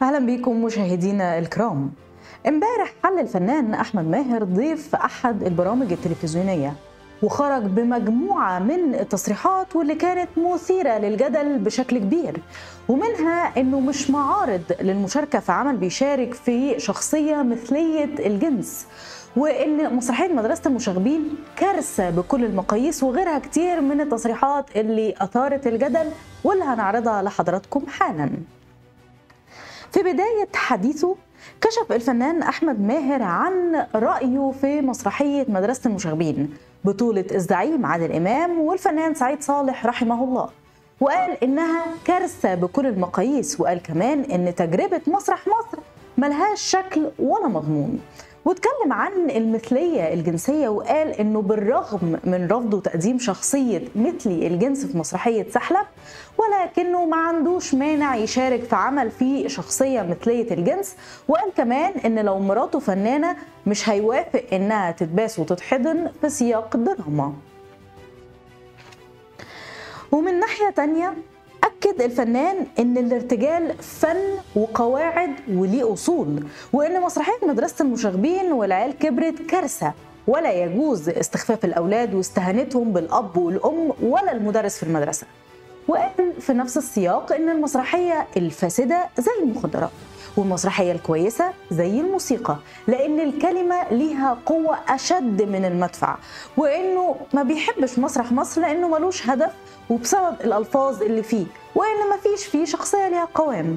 اهلا بكم مشاهدينا الكرام امبارح حل الفنان احمد ماهر ضيف في احد البرامج التلفزيونيه وخرج بمجموعه من التصريحات واللي كانت مثيره للجدل بشكل كبير ومنها انه مش معارض للمشاركه في عمل بيشارك في شخصيه مثليه الجنس وان مسرحيه مدرسه المشاغبين كارثه بكل المقاييس وغيرها كتير من التصريحات اللي اثارت الجدل واللي هنعرضها لحضراتكم حالا في بداية حديثه كشف الفنان أحمد ماهر عن رأيه في مسرحية مدرسة المشاغبين بطولة الزعيم عادل إمام والفنان سعيد صالح رحمه الله وقال إنها كارثة بكل المقاييس وقال كمان إن تجربة مسرح مصر ملهاش شكل ولا مضمون واتكلم عن المثلية الجنسية وقال انه بالرغم من رفضه تقديم شخصية مثلي الجنس في مسرحية سحلب ولكنه ما عندوش مانع يشارك في عمل فيه شخصية مثلية الجنس وقال كمان ان لو مراته فنانة مش هيوافق انها تتباس وتتحضن في سياق الدراما ومن ناحية تانية أكد الفنان إن الارتجال فن وقواعد وليه أصول وإن مسرحية مدرسة المشاغبين والعيال كبرت كارثة ولا يجوز استخفاف الأولاد واستهانتهم بالأب والأم ولا المدرس في المدرسة وقال في نفس السياق إن المسرحية الفاسدة زي المخدرات والمسرحية الكويسة زي الموسيقى لأن الكلمة ليها قوة أشد من المدفع وإنه ما بيحبش مسرح مصر لأنه ملوش هدف وبسبب الألفاظ اللي فيه وإن ما فيش فيه شخصية ليها قوام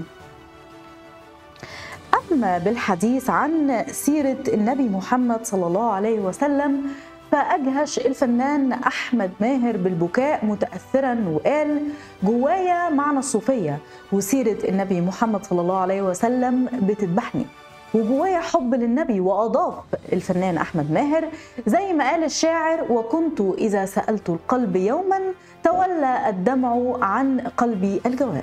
أما بالحديث عن سيرة النبي محمد صلى الله عليه وسلم فأجهش الفنان أحمد ماهر بالبكاء متأثرا وقال جوايا معنى الصوفية وسيرة النبي محمد صلى الله عليه وسلم بتذبحني وجوايا حب للنبي وأضاف الفنان أحمد ماهر زي ما قال الشاعر وكنت إذا سألت القلب يوما تولى الدمع عن قلبي الجواب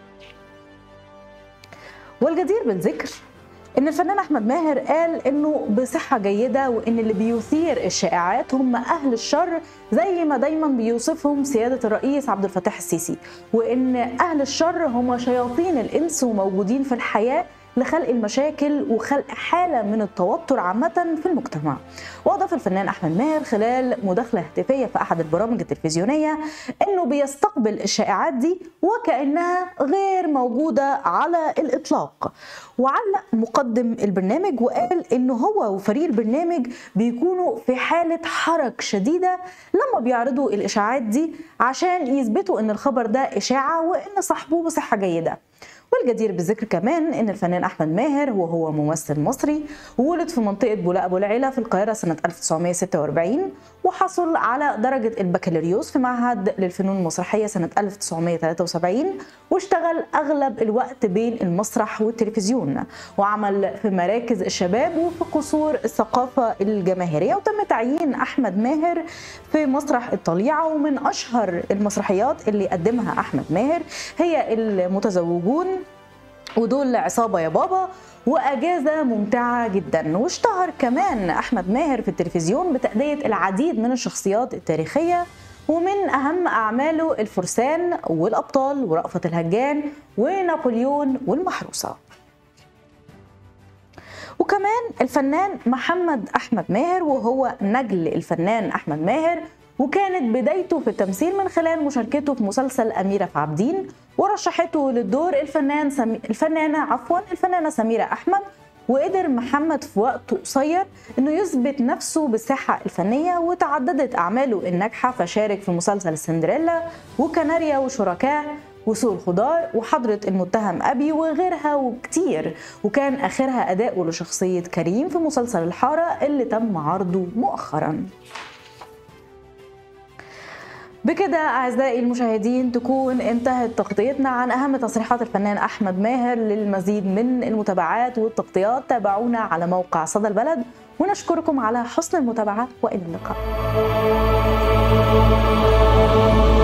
والجدير بالذكر ان الفنان احمد ماهر قال انه بصحه جيده وان اللي بيثير الشائعات هم اهل الشر زي ما دايما بيوصفهم سياده الرئيس عبد الفتاح السيسي وان اهل الشر هم شياطين الانس وموجودين في الحياه لخلق المشاكل وخلق حاله من التوتر عامه في المجتمع. واضاف الفنان احمد ماهر خلال مداخله هاتفيه في احد البرامج التلفزيونيه انه بيستقبل الشائعات دي وكانها غير موجوده على الاطلاق. وعلق مقدم البرنامج وقال انه هو وفريق البرنامج بيكونوا في حاله حرج شديده لما بيعرضوا الاشاعات دي عشان يثبتوا ان الخبر ده اشاعه وان صاحبوه بصحه جيده. والجدير بالذكر كمان ان الفنان احمد ماهر وهو ممثل مصري وولد في منطقه بولاق ابو العيله في القاهره سنه 1946 وحصل على درجه البكالوريوس في معهد للفنون المسرحيه سنه 1973 واشتغل اغلب الوقت بين المسرح والتلفزيون وعمل في مراكز الشباب وفي قصور الثقافه الجماهيريه وتم تعيين احمد ماهر في مسرح الطليعه ومن اشهر المسرحيات اللي قدمها احمد ماهر هي المتزوجون ودول عصابه يا بابا واجازه ممتعه جدا واشتهر كمان احمد ماهر في التلفزيون بتاديه العديد من الشخصيات التاريخيه ومن اهم اعماله الفرسان والابطال ورأفت الهجان ونابليون والمحروسه وكمان الفنان محمد احمد ماهر وهو نجل الفنان احمد ماهر وكانت بدايته في التمثيل من خلال مشاركته في مسلسل أميرة في عابدين ورشحته للدور الفنان سمي... الفنانة عفوا الفنانة سميرة أحمد وقدر محمد في وقت قصير انه يثبت نفسه بالساحه الفنيه وتعددت اعماله الناجحه فشارك في مسلسل سندريلا وكناريا وشركاء وسوق الخضار وحضرة المتهم أبي وغيرها وكتير وكان آخرها أداؤه لشخصية كريم في مسلسل الحارة اللي تم عرضه مؤخراً بكده أعزائي المشاهدين تكون انتهت تغطيتنا عن أهم تصريحات الفنان أحمد ماهر للمزيد من المتابعات والتغطيات تابعونا على موقع صدى البلد ونشكركم على حسن المتابعة وإلى اللقاء